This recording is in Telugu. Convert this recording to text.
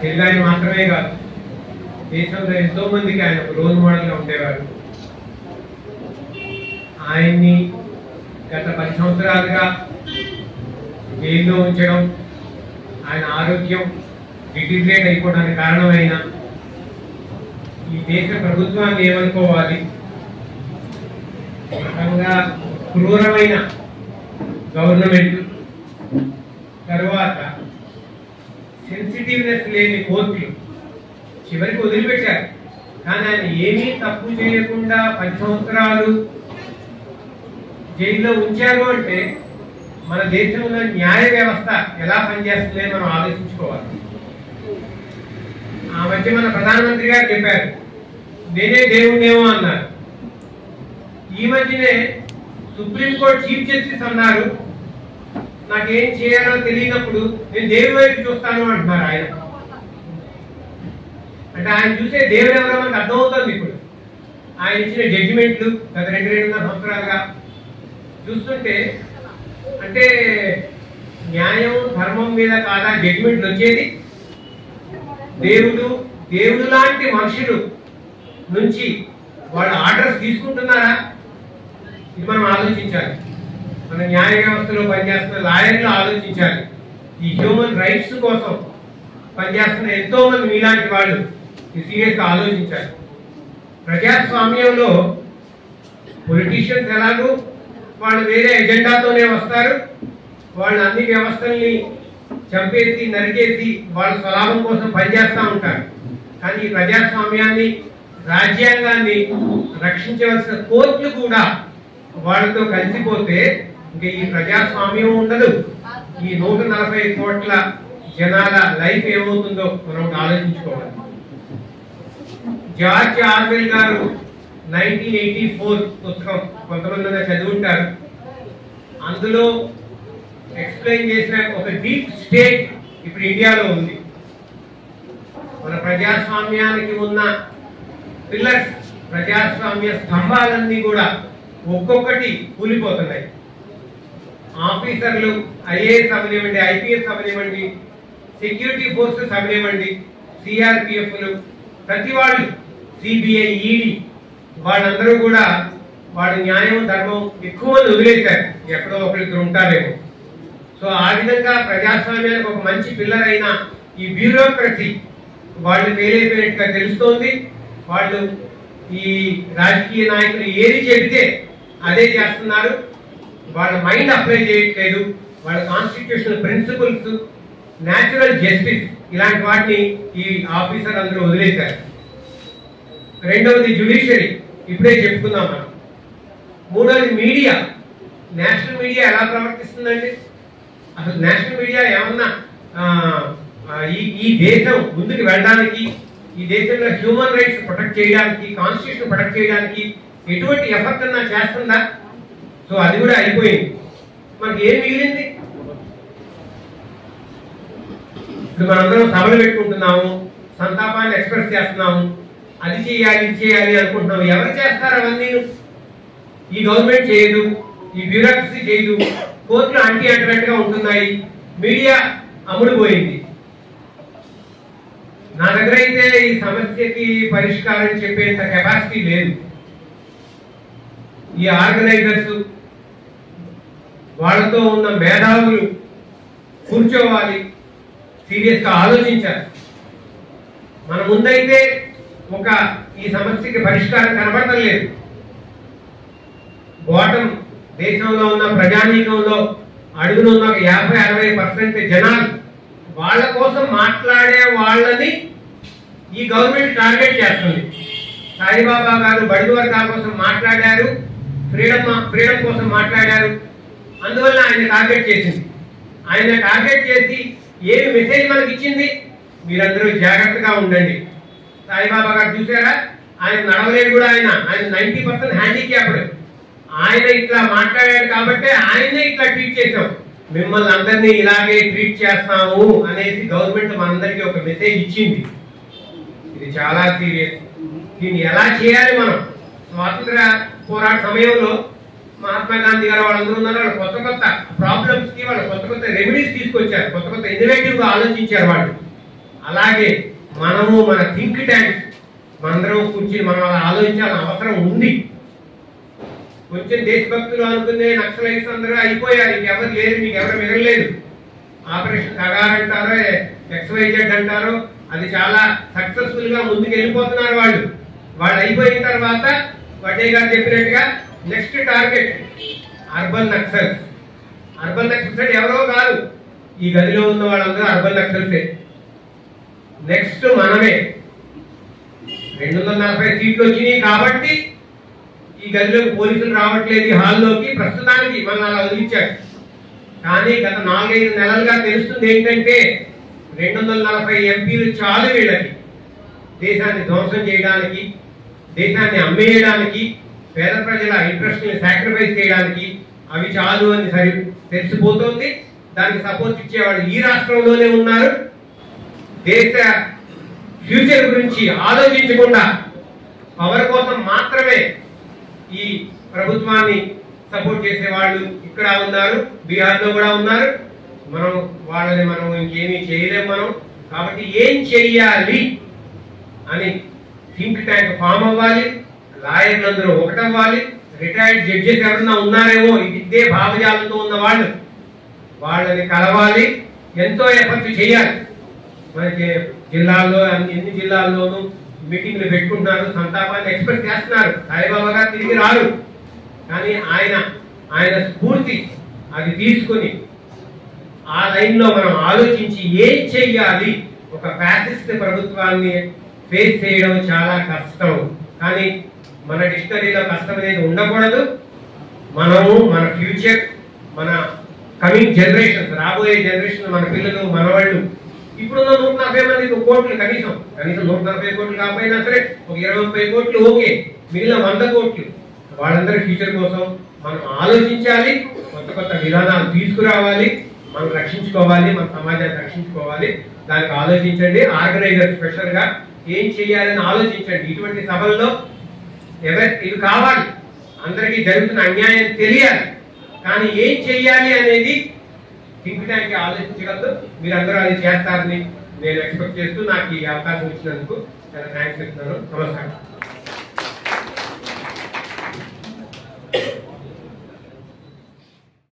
తెలుగు ఆయన మాత్రమే కాదు దేశంలో ఎంతో మందికి ఆయన ఒక రోల్ మోడల్గా ఉండేవారు ఆయన్ని గత పది సంవత్సరాలుగా జైల్లో ఉంచడం ఆయన ఆరోగ్యం డిటిగ్రేట్ అయిపోవడానికి కారణమైన ఈ దేశ ప్రభుత్వాన్ని ఏమనుకోవాలి ఒక రకంగా క్రూరమైన గవర్నమెంట్ తర్వాత సెన్సిటివ్నెస్ లేని కోర్టులు చివరికి వదిలిపెట్టారు కానీ ఆయన ఏమీ తప్పు చేయకుండా పది సంవత్సరాలు జైల్లో ఉంచారు అంటే మన దేశంలో న్యాయ వ్యవస్థ ఎలా పనిచేస్తుంది మనం ఆలోచించుకోవాలి ఆ మధ్య మన ప్రధానమంత్రి గారు చెప్పారు నేనే దేవుణ్ణేమో అన్నారు ఈ మధ్యనే సుప్రీంకోర్టు చీఫ్ జస్టిస్ అన్నారు నాకేం చేయాలో తెలియనప్పుడు నేను దేవుడి వైపు చూస్తాను అంటున్నారు ఆయన అంటే ఆయన చూసే దేవుడు ఎవరో మనకు అర్థమవుతుంది ఇప్పుడు ఆయన ఇచ్చిన జడ్జిమెంట్లు గత రెండు రెండున్నర సంవత్సరాలుగా చూస్తుంటే అంటే న్యాయం ధర్మం మీద కాదా జడ్జిమెంట్లు వచ్చేది దేవుడు దేవుడు లాంటి మనుషులు నుంచి వాళ్ళు ఆర్డర్స్ తీసుకుంటున్నారా ఇది మనం ఆలోచించాలి మన న్యాయ వ్యవస్థలో పనిచేస్తున్న లాయర్లు ఆలోచించాలి ఈ హ్యూమన్ రైట్స్ కోసం పనిచేస్తున్న ఎంతో మంది మీలాంటి వాళ్ళు సీరియస్ గా ఆలోచించాలి ప్రజాస్వామ్యంలో పొలిటీషియన్స్ ఎలాగూ వాళ్ళు వేరే ఎజెండాతోనే వస్తారు వాళ్ళు అన్ని వ్యవస్థల్ని చంపేసి నరికేసి వాళ్ళ స్వలాభం కోసం పనిచేస్తూ ఉంటారు కానీ ఈ ప్రజాస్వామ్యాన్ని రాజ్యాంగాన్ని రక్షించవలసిన కోర్టులు కూడా వాళ్ళతో కలిసిపోతే ఇంకా ఈ ప్రజాస్వామ్యం ఉండదు ఈ నూట నలభై కోట్ల జనాల లైఫ్ ఏమవుతుందో మనం ఒకటి ఆలోచించుకోవాలి జార్జ్ ఆర్వెల్ గారు నైన్టీన్ ఎయిటీ ఫోర్ పుస్తకం కొంతమంది అయినా చదువుంటారు అందులో ఎక్స్ప్లెయిన్ చేసిన ఒక డీప్ స్టేట్ ఇప్పుడు ఇండియాలో ఉంది మన ప్రజాస్వామ్యానికి ఉన్న పిల్లర్స్ ప్రజాస్వామ్య స్తంభాలన్నీ కూడా ఒక్కొక్కటి కూలిపోతున్నాయి ఆఫీసర్లు ఐఏఎస్ అవనివ్వండి ఐపీఎస్ అవనివ్వండి సెక్యూరిటీ ఫోర్సెస్ అవనివ్వండి సిఆర్పిఎఫ్లు ప్రతి వాళ్ళు సిబిఐ ఈడీ వాళ్ళందరూ కూడా వాడు న్యాయం ధర్మం ఎక్కువ మంది వదిలేశారు ఎక్కడో ఒకరిద్దరు ఉంటారేమో సో ఆ విధంగా ప్రజాస్వామ్యానికి ఒక మంచి పిల్లర్ అయిన ఈ బ్యూరోక్రసీ వాళ్ళు ఫెయిల్ అయిపోయినట్టుగా తెలుస్తోంది వాళ్ళు ఈ రాజకీయ నాయకులు ఏది చెబితే అదే చేస్తున్నారు వాళ్ళ మైండ్ అప్లై చేయట్లేదు వాళ్ళ కాన్స్టిట్యూషనల్ ప్రిన్సిపల్స్ న్యాచురల్ జస్టిస్ ఇలాంటి వాటిని ఈ ఆఫీసర్ అందరూ వదిలేశారు రెండవది జుడిషియరీ ఇప్పుడే చెప్పుకున్నాం మనం మూడవది మీడియా నేషనల్ మీడియా ఎలా ప్రవర్తిస్తుందండి అసలు నేషనల్ మీడియా ఏమన్నా ఆ, ఆ, ఈ ఈ దేశం ముందుకు వెళ్ళడానికి ఈ దేశంలో హ్యూమన్ రైట్స్ ప్రొటెక్ట్ చేయడానికి కాన్స్టిట్యూషన్ ప్రొటెక్ట్ చేయడానికి ఎటువంటి ఎఫర్ట్ అన్నా చేస్తుందా సో అది కూడా అయిపోయింది మనకి ఏం మిగిలింది ఇప్పుడు మనందరం సభలు పెట్టుకుంటున్నాము సంతాపాన్ని ఎక్స్ప్రెస్ చేస్తున్నాము అది చేయాలి ఇది చేయాలి అనుకుంటున్నాము ఎవరు చేస్తారు అవన్నీ ఈ గవర్నమెంట్ చేయదు ఈ బ్యూరోక్రసీ చేయదు కోర్టులు అంటి అంటున్నట్టుగా ఉంటున్నాయి మీడియా అమ్ముడుపోయింది నా దగ్గర అయితే ఈ సమస్యకి పరిష్కారం చెప్పేంత కెపాసిటీ లేదు ఈ ఆర్గనైజర్స్ వాళ్ళతో ఉన్న మేధావులు కూర్చోవాలి సీరియస్ గా ఆలోచించాలి మన ముందైతే ఒక ఈ సమస్యకి పరిష్కారం కనబడటం లేదు బాటం దేశంలో ఉన్న ప్రజానీకంలో అడుగున ఉన్న ఒక యాభై అరవై పర్సెంట్ జనాలు వాళ్ళ కోసం మాట్లాడే వాళ్ళని ఈ గవర్నమెంట్ టార్గెట్ చేస్తుంది సాయిబాబా గారు బడుగు వర్గాల కోసం మాట్లాడారు ఫ్రీడమ్ ఫ్రీడమ్ కోసం మాట్లాడారు అందువల్ల ఆయన టార్గెట్ చేసింది ఆయన టార్గెట్ చేసి ఏమి మెసేజ్ మనకి ఇచ్చింది మీరందరూ జాగ్రత్తగా ఉండండి సాయిబాబా గారు చూసారా ఆయన నడవలేడు కూడా ఆయన ఆయన నైన్టీ పర్సెంట్ హ్యాండిక్యాప్డ్ ఆయన ఇట్లా మాట్లాడాడు కాబట్టి ఆయనే ఇట్లా ట్రీట్ చేసాం మిమ్మల్ని అందరినీ ఇలాగే ట్రీట్ చేస్తాము అనేసి గవర్నమెంట్ మనందరికీ ఒక మెసేజ్ ఇచ్చింది ఇది చాలా సీరియస్ దీన్ని ఎలా చేయాలి మనం స్వాతంత్ర పోరాట సమయంలో మహాత్మా గాంధీ గారు వాళ్ళందరూ ఉన్నారు వాళ్ళు కొత్త కొత్త ప్రాబ్లమ్స్ కి వాళ్ళు కొత్త కొత్త రెమెడీస్ తీసుకొచ్చారు కొత్త కొత్త ఇన్నోవేటివ్ గా ఆలోచించారు వాళ్ళు అలాగే మనము మన థింక్ ట్యాంక్స్ మనందరం కూర్చుని మనం అలా ఆలోచించాల్సిన అవసరం ఉంది కొంచెం దేశభక్తులు అనుకునే నక్సలైట్స్ అందరూ అయిపోయారు ఇంకెవరు లేరు మీకు ఎవరు మిగలలేదు ఆపరేషన్ కగార్ అంటారో ఎక్స్వైజెడ్ అంటారో అది చాలా సక్సెస్ఫుల్ గా ముందుకు వెళ్ళిపోతున్నారు వాళ్ళు వాళ్ళు అయిపోయిన తర్వాత వడ్డే గారు చెప్పినట్టుగా next target urban Naxals urban Naxals అంటే ఎవరో కాదు ఈ గదిలో ఉన్న వాళ్ళందరూ అర్బన్ నక్సల్సే నెక్స్ట్ మనమే రెండు వందల నలభై సీట్లు వచ్చినాయి కాబట్టి ఈ గదిలోకి పోలీసులు రావట్లేదు ఈ హాల్లోకి ప్రస్తుతానికి మనం అలా వదిలించారు కానీ గత నాలుగైదు నెలలుగా తెలుస్తుంది ఏంటంటే రెండు వందల నలభై ఎంపీలు చాలు వీళ్ళకి దేశాన్ని ధ్వంసం చేయడానికి దేశాన్ని అమ్మేయడానికి పేద ప్రజల ఇంట్రెస్ట్ ని సాక్రిఫైస్ చేయడానికి అవి చాలు అని సరి తెలిసిపోతుంది దానికి సపోర్ట్ ఇచ్చేవాళ్ళు ఈ రాష్ట్రంలోనే ఉన్నారు దేశ ఫ్యూచర్ గురించి ఆలోచించకుండా పవర్ కోసం మాత్రమే ఈ ప్రభుత్వాన్ని సపోర్ట్ చేసే వాళ్ళు ఇక్కడ ఉన్నారు బీహార్ లో కూడా ఉన్నారు మనం వాళ్ళని మనం ఇంకేమీ చేయలేం మనం కాబట్టి ఏం చెయ్యాలి అని థింక్ ట్యాంక్ ఫామ్ అవ్వాలి లాయర్లు అందరూ ఒకటవ్వాలి రిటైర్డ్ జడ్జెస్ ఎవరన్నా ఉన్నారేమో ఇదే భావజాలంతో ఉన్న వాళ్ళు వాళ్ళని కలవాలి ఎంతో ఎఫర్ట్ చేయాలి మనకి జిల్లాల్లో అన్ని ఎన్ని జిల్లాల్లోనూ మీటింగ్లు పెట్టుకుంటున్నారు సంతాపాన్ని ఎక్స్ప్రెస్ చేస్తున్నారు సాయిబాబా గారు తిరిగి రారు కానీ ఆయన ఆయన స్ఫూర్తి అది తీసుకుని ఆ లైన్లో మనం ఆలోచించి ఏం చెయ్యాలి ఒక ఫ్యాసిస్ట్ ప్రభుత్వాన్ని ఫేస్ చేయడం చాలా కష్టం కానీ మన డిక్షనరీలో కష్టం అనేది ఉండకూడదు మనము మన ఫ్యూచర్ మన కమింగ్ జనరేషన్స్ రాబోయే జనరేషన్ మన పిల్లలు మనవాళ్ళు ఇప్పుడున్న నూట నలభై మందికి కోట్లు కనీసం కనీసం నూట నలభై కోట్లు కాకపోయినా సరే ఒక ఇరవై ముప్పై కోట్లు ఓకే మిగిలిన వంద కోట్లు వాళ్ళందరి ఫ్యూచర్ కోసం మనం ఆలోచించాలి కొత్త కొత్త విధానాలు తీసుకురావాలి మనం రక్షించుకోవాలి మన సమాజాన్ని రక్షించుకోవాలి దానికి ఆలోచించండి ఆర్గనైజర్ స్పెషల్ గా ఏం చేయాలని ఆలోచించండి ఇటువంటి సభల్లో ఎవరి ఇది కావాలి అందరికీ జరుగుతున్న అన్యాయం తెలియాలి కానీ ఏం చెయ్యాలి అనేది థింక్ ట్యాంక్ ఆలోచించగలదు మీరందరూ అది చేస్తారని నేను ఎక్స్పెక్ట్ చేస్తూ నాకు ఈ అవకాశం ఇచ్చినందుకు చాలా థ్యాంక్స్ చెప్తున్నాను నమస్కారం